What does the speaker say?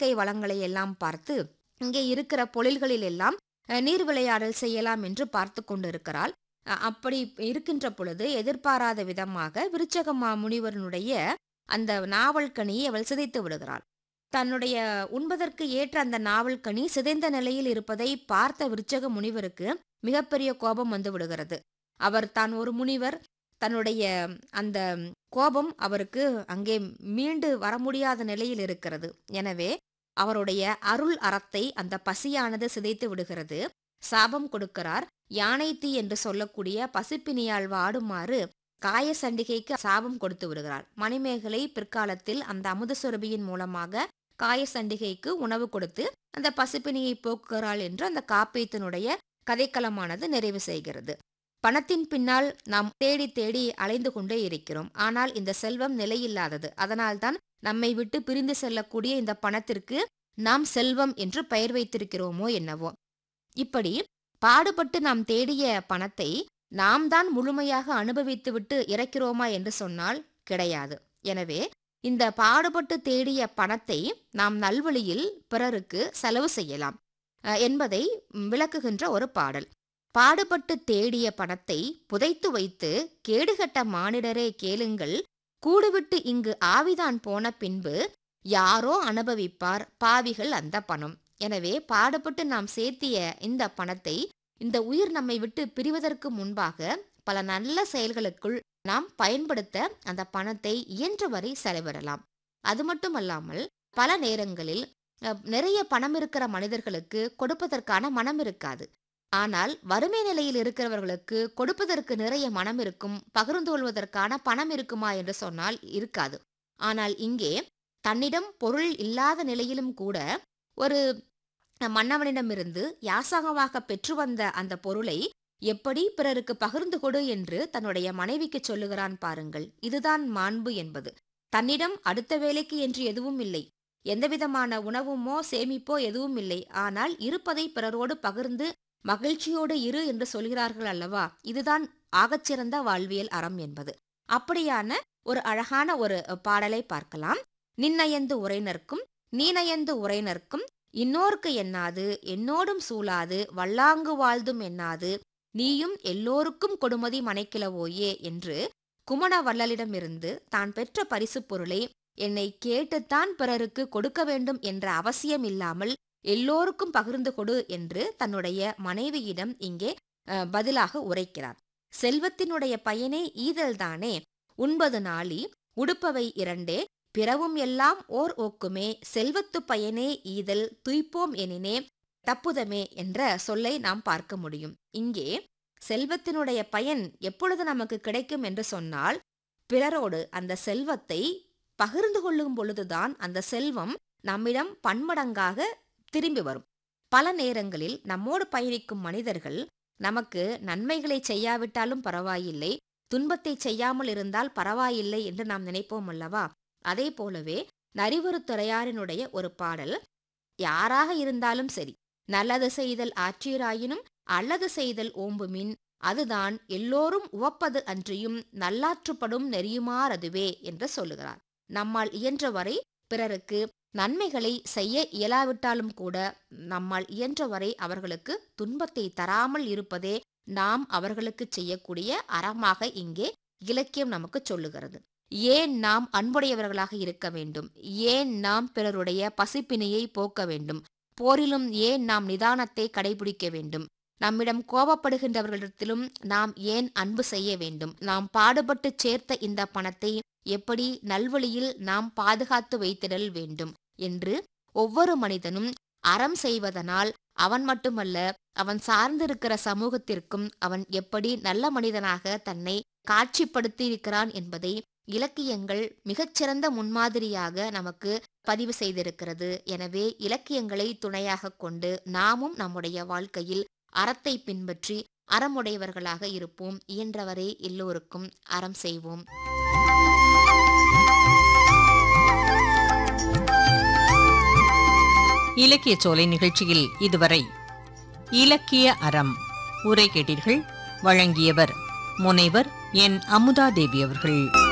இயற்கை வளங்களை எல்லாம் பார்த்து இங்கே இருக்கிற பொழில்களில் எல்லாம் அஹ், நீர் விளையாடல் செய்யலாம் என்று பார்த்து கொண்டிருக்கிறாள் அ- அப்படி இருக்கின்ற பொழுது எதிர்பாராத விதமாக விருச்சக முனிவரனுடைய அந்த நாவல் கனியை அவள் சிதைத்து விடுகிறாள் தன்னுடைய உண்பதற்கு ஏற்ற அந்த நாவல் கனி சிதைந்த நிலையில் இருப்பதை பார்த்த விருச்சக முனிவருக்கு மிகப்பெரிய கோபம் வந்து விடுகிறது அவர் தான் ஒரு முனிவர் தன்னுடைய அந்த கோபம் அவருக்கு அங்கே மீண்டு வர முடியாத நிலையில் இருக்கிறது எனவே அவருடைய அருள் அறத்தை அந்த பசியானது சிதைத்து விடுகிறது சாபம் கொடுக்கிறார் யானை தீ என்று சொல்லக்கூடிய பசிப்பினியால் வாடுமாறு காய சண்டிகைக்கு சாபம் கொடுத்து விடுகிறார் மணிமேகலை பிற்காலத்தில் அந்த அமுதசுரபியின் மூலமாக காய சண்டிகைக்கு உணவு கொடுத்து அந்த பசிப்பினியை போக்குகிறாள் என்று அந்த காப்பியத்தினுடைய கதைக்களமானது நிறைவு செய்கிறது பணத்தின் பின்னால் நாம் தேடி தேடி அலைந்து கொண்டே இருக்கிறோம் ஆனால் இந்த செல்வம் நிலையில்லாதது அதனால்தான் நம்மை விட்டு பிரிந்து செல்லக்கூடிய இந்த பணத்திற்கு நாம் செல்வம் என்று பெயர் வைத்திருக்கிறோமோ என்னவோ இப்படி பாடுபட்டு நாம் தேடிய பணத்தை நாம் தான் முழுமையாக அனுபவித்துவிட்டு இறக்கிறோமா என்று சொன்னால் கிடையாது எனவே இந்த பாடுபட்டு தேடிய பணத்தை நாம் நல்வழியில் பிறருக்கு செலவு செய்யலாம் அஹ், என்பதை ம், விளக்குகின்ற ஒரு பாடல் பாடுபட்டு தேடிய பணத்தை புதைத்து வைத்து கேடுகட்ட மானிடரே கேளுங்கள் கூடுவிட்டு இங்கு ஆவிதான் போன பின்பு யாரோ அனுபவிப்பார் பாவிகள் அந்த பணம் எனவே பாடுபட்டு நாம் சேர்த்திய இந்த பணத்தை இந்த உயிர் நம்மை விட்டு பிரிவதற்கு முன்பாக பல நல்ல செயல்களுக்குள் நாம் பயன்படுத்த அந்த பணத்தை இயன்றவரை செலவிடலாம் அது மட்டுமல்லாமல் பல நேரங்களில் அஹ், நிறைய பணம் இருக்கிற மனிதர்களுக்கு கொடுப்பதற்கான மனம் இருக்காது ஆனால் வறுமை நிலையில் இருக்கிறவர்களுக்கு கொடுப்பதற்கு நிறைய மனம் இருக்கும் பகிர்ந்து கொள்வதற்கான பணம் இருக்குமா என்று சொன்னால் இருக்காது ஆனால் இங்கே தன்னிடம் பொருள் இல்லாத நிலையிலும் கூட ஒரு மன்னவனிடமிருந்து யாசகமாக பெற்று வந்த அந்த பொருளை எப்படி பிறருக்கு பகிர்ந்து கொடு என்று தன்னுடைய மனைவிக்கு சொல்லுகிறான் பாருங்கள் இதுதான் மாண்பு என்பது தன்னிடம் அடுத்த வேலைக்கு என்று எதுவும் இல்லை எந்தவிதமான உணவுமோ சேமிப்போ எதுவும் இல்லை ஆனால் இருப்பதை பிறரோடு பகிர்ந்து மகிழ்ச்சியோடு இரு என்று சொல்கிறார்கள் அல்லவா இதுதான் ஆகச்சிறந்த வாழ்வியல் அறம் என்பது அப்படியான ஒரு அழகான ஒரு பாடலை பார்க்கலாம் நின்னயந்து உரைனர்க்கும் நீனயந்து உரைனர்க்கும் இன்னோர்க்கு எண்ணாது என்னோடும் சூழாது வல்லாங்கு வாழ்தும் எண்ணாது நீயும் எல்லோருக்கும் கொடுமதி மனைக்கிழவோயே என்று குமண வள்ளலிடமிருந்து தான் பெற்ற பரிசுப் பொருளை என்னை கேட்டுத்தான் பிறருக்கு கொடுக்க வேண்டும் என்ற அவசியம் இல்லாமல் எல்லோருக்கும் பகிர்ந்து கொடு என்று தன்னுடைய மனைவியிடம் இங்கே அஹ், பதிலாக உரைக்கிறார் செல்வத்தினுடைய பயனே ஈதல்தானே உண்பது நாளி உடுப்பவை இரண்டே பிறவும் எல்லாம் ஓர் ஓக்குமே செல்வத்து பயனே ஈதல் துய்ப்போம் எனினே தப்புதமே என்ற சொல்லை நாம் பார்க்க முடியும் இங்கே செல்வத்தினுடைய பயன் எப்பொழுது நமக்கு கிடைக்கும் என்று சொன்னால் பிறரோடு அந்த செல்வத்தை பகிர்ந்து கொள்ளும் பொழுதுதான் அந்த செல்வம் நம்மிடம் பன்மடங்காக திரும்பி வரும் பல நேரங்களில் நம்மோடு பயணிக்கும் மனிதர்கள் நமக்கு நன்மைகளை செய்யாவிட்டாலும் பரவாயில்லை துன்பத்தை செய்யாமல் இருந்தால் பரவாயில்லை என்று நாம் நினைப்போம் அல்லவா அதே போலவே நரிவருத்துறையாரினுடைய ஒரு பாடல் யாராக இருந்தாலும் சரி நல்லது செய்தல் ஆற்றீராயினும் அல்லது செய்தல் ஓம்புமின் அதுதான் எல்லோரும் உவப்பது அன்றியும் நல்லாற்றுப்படும் நெறியுமாறதுவே என்று சொல்லுகிறார் நம்மால் இயன்றவரை பிறருக்கு நன்மைகளை செய்ய இயலாவிட்டாலும் கூட நம்மால் இயன்றவரை அவர்களுக்கு துன்பத்தை தராமல் இருப்பதே நாம் அவர்களுக்கு செய்யக்கூடிய அறமாக இங்கே இலக்கியம் நமக்கு சொல்லுகிறது ஏன் நாம் அன்புடையவர்களாக இருக்க வேண்டும் ஏன் நாம் பிறருடைய பசிப்பினையை போக்க வேண்டும் போரிலும் ஏன் நாம் நிதானத்தை கடைபிடிக்க வேண்டும் நம்மிடம் கோபப்படுகின்றவர்களிடத்திலும் நாம் ஏன் அன்பு செய்ய வேண்டும் நாம் பாடுபட்டு சேர்த்த இந்த பணத்தை எப்படி நல்வழியில் நாம் பாதுகாத்து வைத்திடல் வேண்டும் என்று ஒவ்வொரு மனிதனும் அறம் செய்வதனால் அவன் மட்டுமல்ல அவன் சார்ந்திருக்கிற சமூகத்திற்கும் அவன் எப்படி நல்ல மனிதனாக தன்னை காட்சிப்படுத்தி இருக்கிறான் என்பதை இலக்கியங்கள் மிகச்சிறந்த முன்மாதிரியாக நமக்கு பதிவு செய்திருக்கிறது எனவே இலக்கியங்களை துணையாக கொண்டு நாமும் நம்முடைய வாழ்க்கையில் அறத்தை பின்பற்றி அறமுடையவர்களாக இருப்போம் இயன்றவரை எல்லோருக்கும் அறம் செய்வோம் இலக்கிய சோலை நிகழ்ச்சியில் இதுவரை இலக்கிய அறம் உரை கேட்டீர்கள் வழங்கியவர் முனைவர் என் அமுதா தேவி அவர்கள்